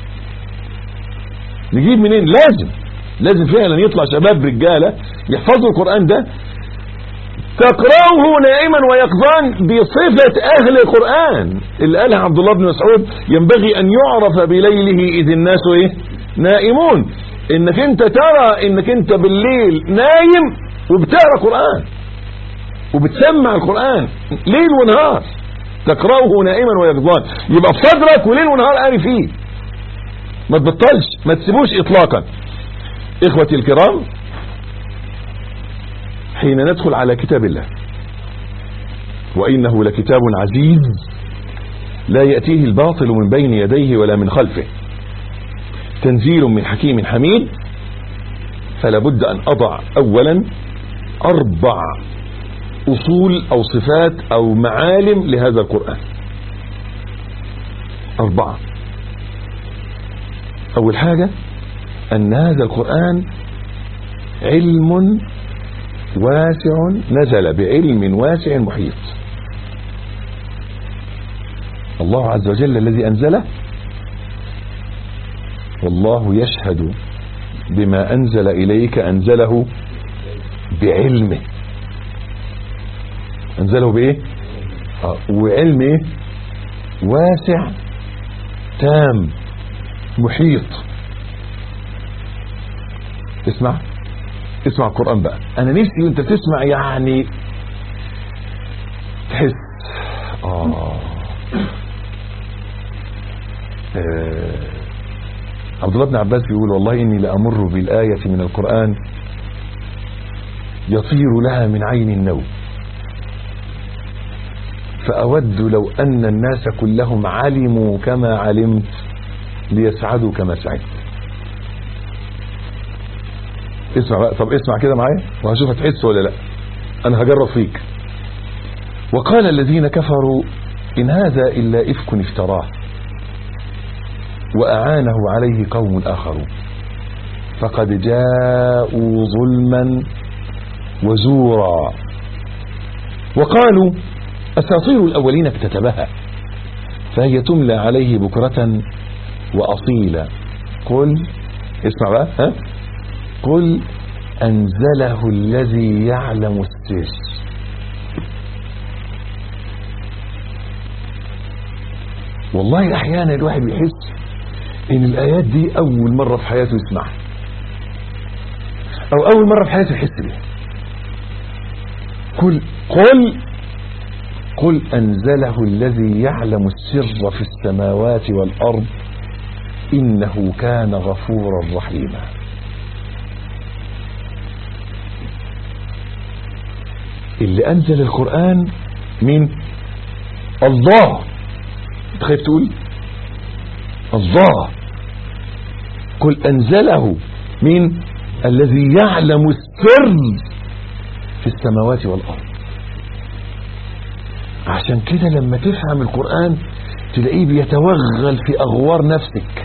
نجيب منين لازم لازم فعلا يطلع شباب رجالة يحفظوا القرآن ده تقرأه نائما ويقظان بصفة أهل القرآن اللي قالها عبد الله بن مسعود ينبغي أن يعرف بليله إذ الناس إيه نائمون إنك أنت ترى إنك أنت بالليل نايم وبتقرأ قرآن وبتسمع القرآن ليل ونهار تقرأه نائما ويقظان يبقى في صدرك وليل ونهار قاري فيه ما تبطلش ما تسيبوش إطلاقا إخوتي الكرام حين ندخل على كتاب الله وإنه لكتاب عزيز لا يأتيه الباطل من بين يديه ولا من خلفه تنزيل من حكيم حميد فلا بد أن أضع أولا أربع أصول أو صفات أو معالم لهذا القرآن أربعة أول حاجة أن هذا القرآن علم واسع نزل بعلم واسع محيط الله عز وجل الذي أنزله والله يشهد بما أنزل إليك أنزله بعلمه أنزله بإيه آه وعلم إيه واسع تام محيط اسمع اسمع القرآن بقى انا نفسي وانت تسمع يعني تحس آه. آه. عبد الله بن عباس بيقول والله اني لامر بالايه من القران يطير لها من عين النوم فاود لو ان الناس كلهم علموا كما علمت ليسعدوا كما سعدت اسمع بقى طب اسمع كده معايا وهشوف هتحس ولا لا انا هجرب فيك وقال الذين كفروا ان هذا الا افك افتراه واعانه عليه قوم اخرون فقد جاءوا ظلما وزورا وقالوا اساطير الاولين اكتتبها فهي تملى عليه بكرة واصيلا قل اسمع بقى ها قل أنزله الذي يعلم السر والله أحيانا الواحد بيحس إن الآيات دي أول مرة في حياته يسمعها أو أول مرة في حياته يحس بيها قل قل قل أنزله الذي يعلم السر في السماوات والأرض إنه كان غفورا رحيما اللي انزل القرآن مين الله انت خايف تقول الله قل انزله مين الذي يعلم السر في السماوات والارض عشان كده لما تفهم القرآن تلاقيه بيتوغل في اغوار نفسك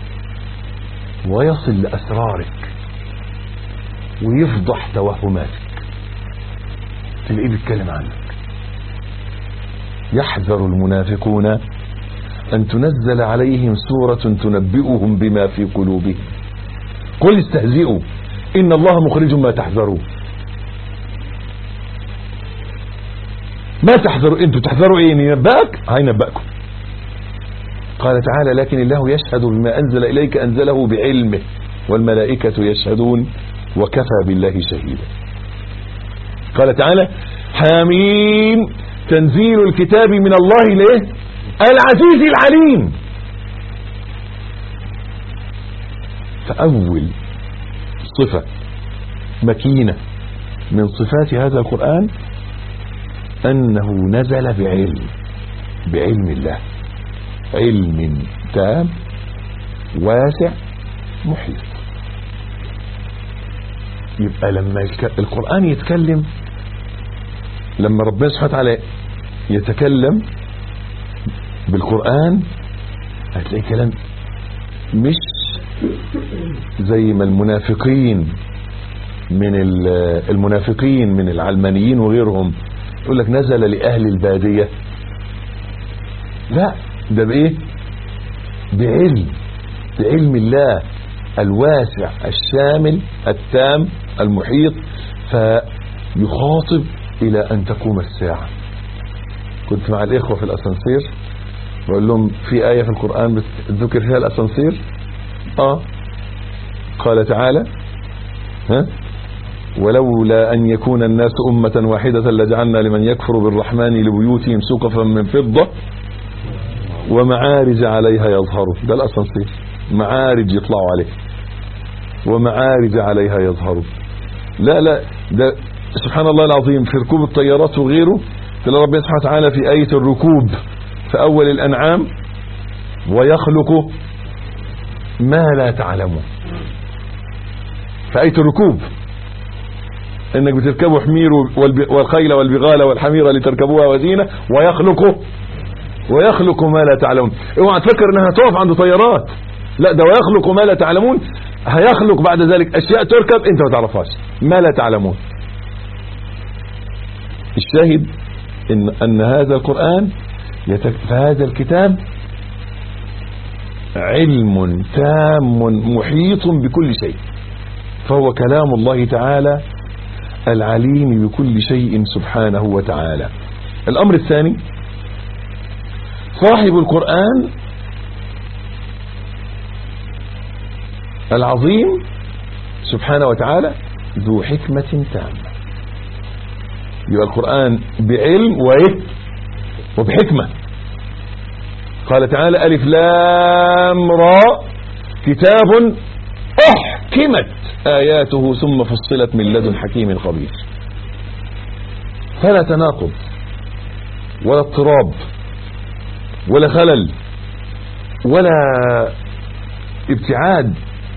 ويصل لاسرارك ويفضح توهماتك تلاقيه بيتكلم عنك يحذر المنافقون أن تنزل عليهم سورة تنبئهم بما في قلوبهم قل استهزئوا إن الله مخرج ما تحذرون ما تحذروا انتوا تحذروا ايه ينبأك هينبأكم قال تعالى لكن الله يشهد بما أنزل إليك أنزله بعلمه والملائكة يشهدون وكفى بالله شهيدا قال تعالى حاميم تنزيل الكتاب من الله ليه العزيز العليم فأول صفة مكينة من صفات هذا القرآن أنه نزل بعلم بعلم الله علم تام واسع محيط يبقى لما القرآن يتكلم لما ربنا سبحانه وتعالى يتكلم بالقرآن هتلاقي كلام مش زي ما المنافقين من المنافقين من العلمانيين وغيرهم يقول لك نزل لأهل البادية لا ده بإيه بعلم بعلم الله الواسع الشامل التام المحيط فيخاطب إلى أن تقوم الساعة كنت مع الإخوة في الأسانسير بقول لهم في آية في القرآن ذكر فيها الأسانسير آه قال تعالى ها ولولا أن يكون الناس أمة واحدة لجعلنا لمن يكفر بالرحمن لبيوتهم سقفا من فضة ومعارج عليها يظهروا ده الأسانسير معارج يطلعوا عليه ومعارج عليها يظهروا لا لا ده سبحان الله العظيم في ركوب الطيارات وغيره تلاقي ربنا سبحانه وتعالى في آية الركوب في أول الأنعام ويخلق ما لا تعلمون في آية الركوب انك بتركبوا حمير والخيل والبغال والحمير لتركبوها وزينة ويخلق ويخلق ما لا تعلمون اوعى تفكر انها تقف عند طيارات لا ده ويخلق ما لا تعلمون هيخلق بعد ذلك اشياء تركب انت ما تعرفهاش ما لا تعلمون الشاهد ان ان هذا القرآن يتك... فهذا الكتاب علم تام محيط بكل شيء فهو كلام الله تعالى العليم بكل شيء سبحانه وتعالى الأمر الثاني صاحب القرآن العظيم سبحانه وتعالى ذو حكمة تامة يبقى القرآن بعلم وإيه وبحكمة قال تعالى ألف لام را كتاب أحكمت آياته ثم فصلت من لدن حكيم خبير فلا تناقض ولا اضطراب ولا خلل ولا ابتعاد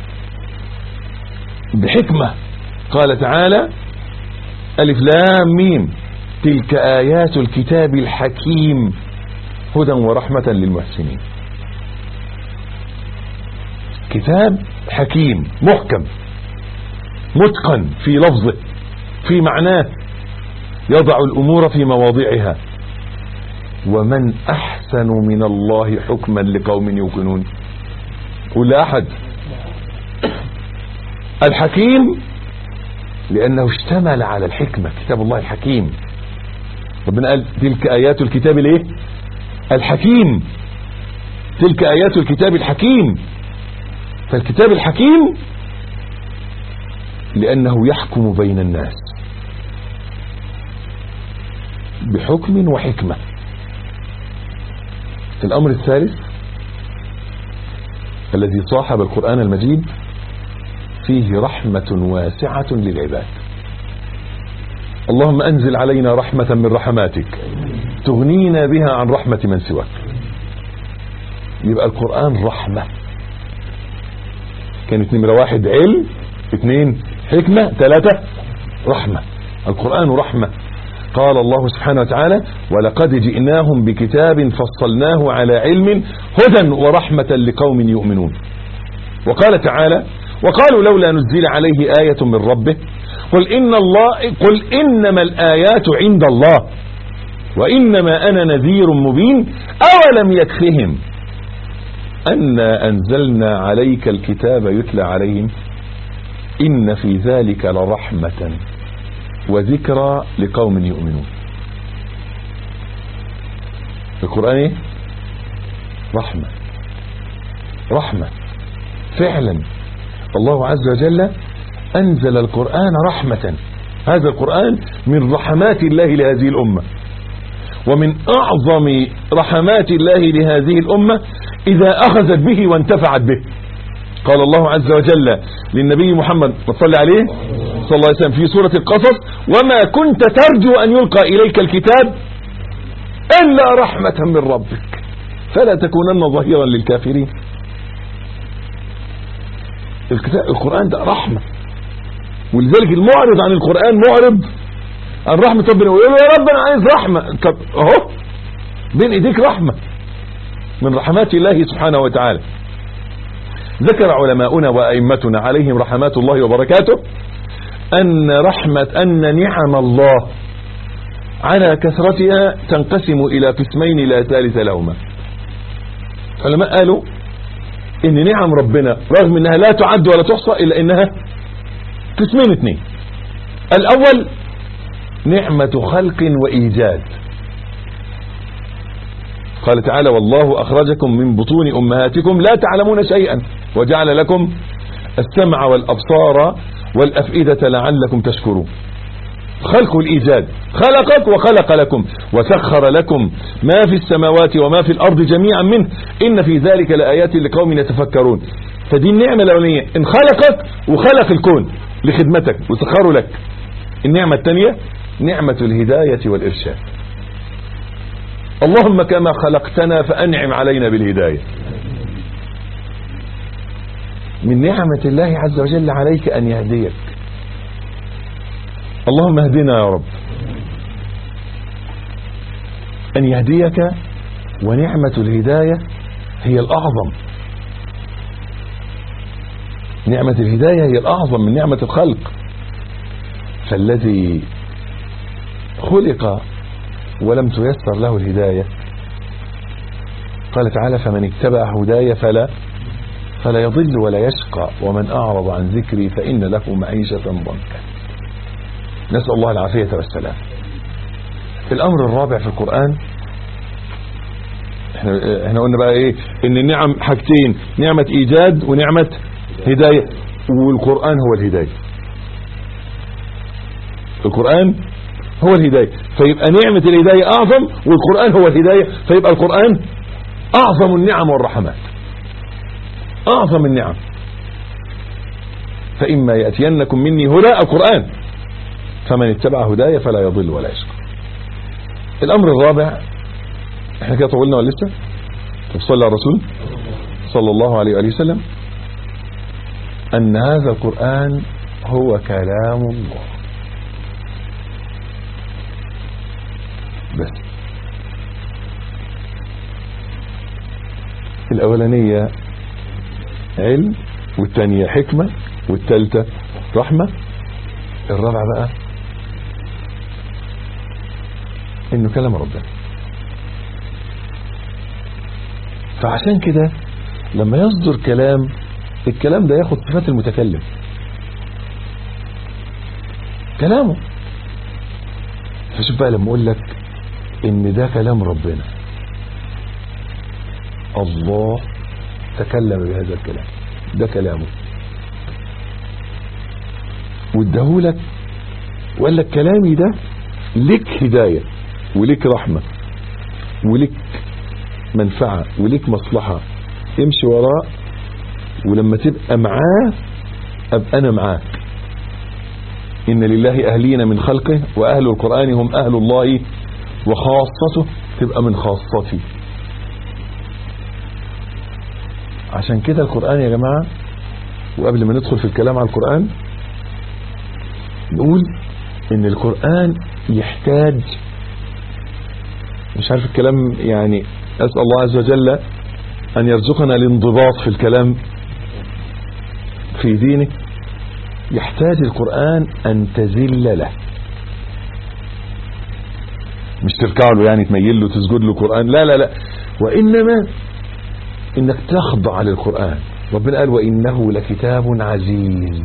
بحكمة قال تعالى ألف لام ميم تلك آيات الكتاب الحكيم هدى ورحمة للمحسنين كتاب حكيم محكم متقن في لفظه في معناه يضع الأمور في مواضعها ومن أحسن من الله حكما لقوم يوقنون قل أحد الحكيم لأنه اشتمل على الحكمة كتاب الله الحكيم ربنا قال تلك آيات الكتاب الايه الحكيم تلك آيات الكتاب الحكيم فالكتاب الحكيم لأنه يحكم بين الناس بحكم وحكمة الأمر الثالث الذي صاحب القرآن المجيد فيه رحمة واسعة للعباد اللهم أنزل علينا رحمة من رحماتك تغنينا بها عن رحمة من سواك يبقى القرآن رحمة كانت نمرة واحد علم اثنين حكمة ثلاثة رحمة القرآن رحمة قال الله سبحانه وتعالى ولقد جئناهم بكتاب فصلناه على علم هدى ورحمة لقوم يؤمنون وقال تعالى وقالوا لولا نزل عليه آية من ربه قل إن الله قل إنما الآيات عند الله وإنما أنا نذير مبين أولم يكفهم أنا أنزلنا عليك الكتاب يتلى عليهم إن في ذلك لرحمة وذكرى لقوم يؤمنون القرآن ايه رحمة رحمة فعلا الله عز وجل أنزل القرآن رحمة هذا القرآن من رحمات الله لهذه الأمة ومن أعظم رحمات الله لهذه الأمة إذا أخذت به وانتفعت به قال الله عز وجل للنبي محمد صلى عليه صلى الله عليه وسلم في سورة القصص وما كنت ترجو أن يلقى إليك الكتاب إلا رحمة من ربك فلا تكونن ظهيرا للكافرين الكتاب القرآن ده رحمة ولذلك المعرض عن القرآن معرض عن رحمة ربنا ويقول له يا رب انا عايز رحمة طب اهو بين ايديك رحمة من رحمات الله سبحانه وتعالى ذكر علماؤنا وأئمتنا عليهم رحمات الله وبركاته أن رحمة أن نعم الله على كثرتها تنقسم إلى قسمين لا ثالث لهما علماء قالوا ان نعم ربنا رغم انها لا تعد ولا تحصى الا انها قسمين اثنين الاول نعمة خلق وايجاد قال تعالى والله اخرجكم من بطون امهاتكم لا تعلمون شيئا وجعل لكم السمع والابصار والافئدة لعلكم تشكرون خلق الإيجاد خلقك وخلق لكم وسخر لكم ما في السماوات وما في الأرض جميعا منه إن في ذلك لآيات لقوم يتفكرون فدي النعمة الأولانية إن خلقك وخلق الكون لخدمتك وسخره لك النعمة الثانية نعمة الهداية والإرشاد اللهم كما خلقتنا فأنعم علينا بالهداية من نعمة الله عز وجل عليك أن يهديك اللهم اهدنا يا رب أن يهديك ونعمة الهداية هي الأعظم نعمة الهداية هي الأعظم من نعمة الخلق فالذي خلق ولم تيسر له الهداية قال تعالى فمن اتبع هدايا فلا فلا يضل ولا يشقى ومن أعرض عن ذكري فإن له معيشة ضنكا نسأل الله العافية والسلام الأمر الرابع في القرآن احنا, احنا قلنا بقى ايه ان النعم حاجتين نعمة ايجاد ونعمة هداية والقرآن هو الهداية القرآن هو الهداية فيبقى نعمة الهداية اعظم والقرآن هو الهداية فيبقى القرآن اعظم النعم والرحمات اعظم النعم فإما يأتينكم مني هدى القرآن فمن اتبع هدايا فلا يضل ولا يشقى الامر الرابع احنا كده طولنا ولا لسه طب صلى على الرسول صلى الله عليه وآله وسلم ان هذا القرآن هو كلام الله بس الاولانية علم والثانية حكمة والثالثة رحمة الرابعة بقى انه كلام ربنا فعشان كده لما يصدر كلام الكلام ده ياخد صفات المتكلم كلامه فشوف بقى لما اقول لك ان ده كلام ربنا الله تكلم بهذا الكلام ده كلامه واداهولك وقال لك كلامي ده لك هدايه وليك رحمة وليك منفعة وليك مصلحة امشي وراه ولما تبقى معاه ابقى انا معاك ان لله اهلين من خلقه واهل القرآن هم اهل الله وخاصته تبقى من خاصتي عشان كده القرآن يا جماعة وقبل ما ندخل في الكلام على القرآن نقول ان القرآن يحتاج مش عارف الكلام يعني أسأل الله عز وجل أن يرزقنا الانضباط في الكلام في دينه يحتاج القرآن أن تزل له مش تركع له يعني تميل له تسجد له قرآن لا لا لا وإنما إنك تخضع للقرآن ربنا قال وإنه لكتاب عزيز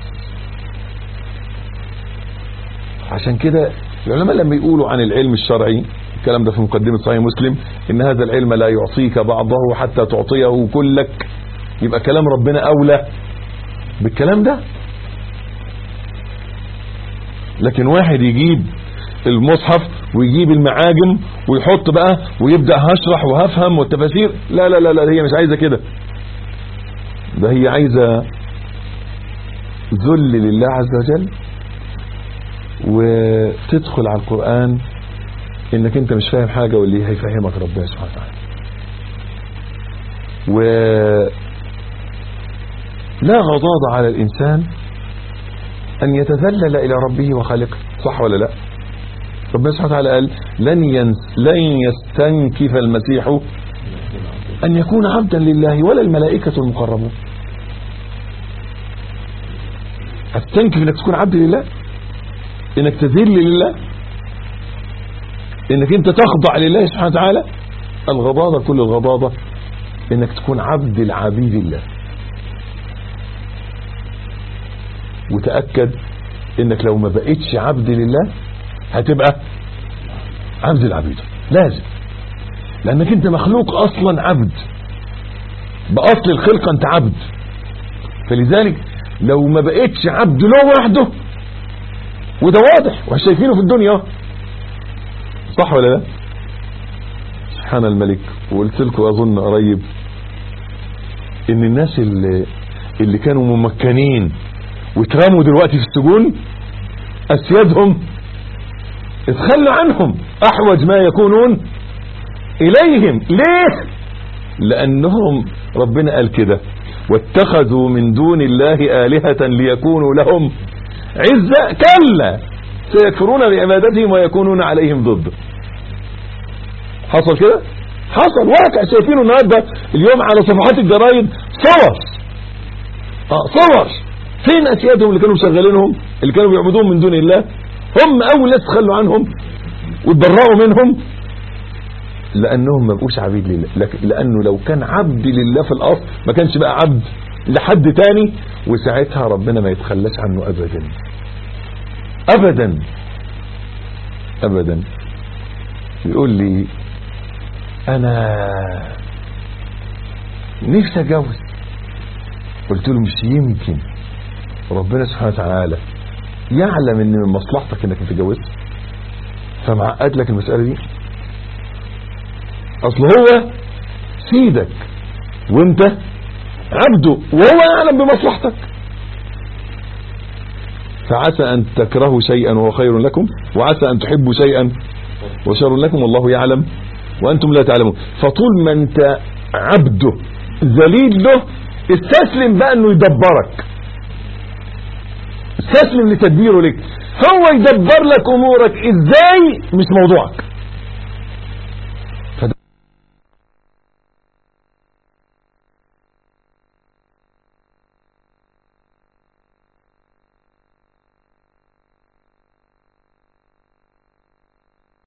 عشان كده العلماء لما يقولوا عن العلم الشرعي الكلام ده في مقدمة صحيح مسلم ان هذا العلم لا يعطيك بعضه حتى تعطيه كلك يبقى كلام ربنا اولى بالكلام ده لكن واحد يجيب المصحف ويجيب المعاجم ويحط بقى ويبدأ هشرح وهفهم والتفاسير لا لا لا, لا هي مش عايزة كده ده هي عايزة ذل لله عز وجل وتدخل على القرآن انك انت مش فاهم حاجة واللي هيفهمك ربنا سبحانه وتعالى و لا غضاض على الإنسان أن يتذلل إلى ربه وخالقه صح ولا لا ربنا سبحانه وتعالى قال لن, ينس لن يستنكف المسيح أن يكون عبدا لله ولا الملائكة المقربون هتستنكف انك تكون عبد لله انك تذل لله انك انت تخضع لله سبحانه وتعالى الغضاضة كل الغضاضة انك تكون عبد العبيد الله وتأكد انك لو ما بقيتش عبد لله هتبقى عبد العبيد لازم لانك انت مخلوق اصلا عبد باصل الخلقة انت عبد فلذلك لو ما بقيتش عبد له وحده وده واضح وشايفينه في الدنيا صح ولا لا سبحان الملك وقلت لكم اظن قريب ان الناس اللي, اللي كانوا ممكنين واترموا دلوقتي في السجون اسيادهم اتخلوا عنهم احوج ما يكونون اليهم ليه لانهم ربنا قال كده واتخذوا من دون الله آلهة ليكونوا لهم عزة كلا سيكفرون بعبادتهم ويكونون عليهم ضد حصل كده حصل واقع شايفينه النهارده اليوم على صفحات الجرايد صور اه صور فين اسيادهم اللي كانوا مشغلينهم اللي كانوا بيعبدوهم من دون الله هم اول ناس تخلوا عنهم وتبرأوا منهم لانهم ما بقوش عبيد لله لكن لانه لو كان عبد لله في الاصل ما كانش بقى عبد لحد تاني وساعتها ربنا ما يتخلاش عنه ابدا ابدا ابدا يقول لي انا نفسي اتجوز قلت له مش يمكن ربنا سبحانه وتعالى يعلم ان من مصلحتك انك ما تتجوزش فمعقد لك المساله دي اصل هو سيدك وانت عبده وهو يعلم بمصلحتك فعسى ان تكرهوا شيئا وهو خير لكم وعسى ان تحبوا شيئا وشر لكم والله يعلم وانتم لا تعلمون فطول ما انت عبده ذليل له استسلم بقى انه يدبرك استسلم لتدبيره لك هو يدبر لك امورك ازاي مش موضوعك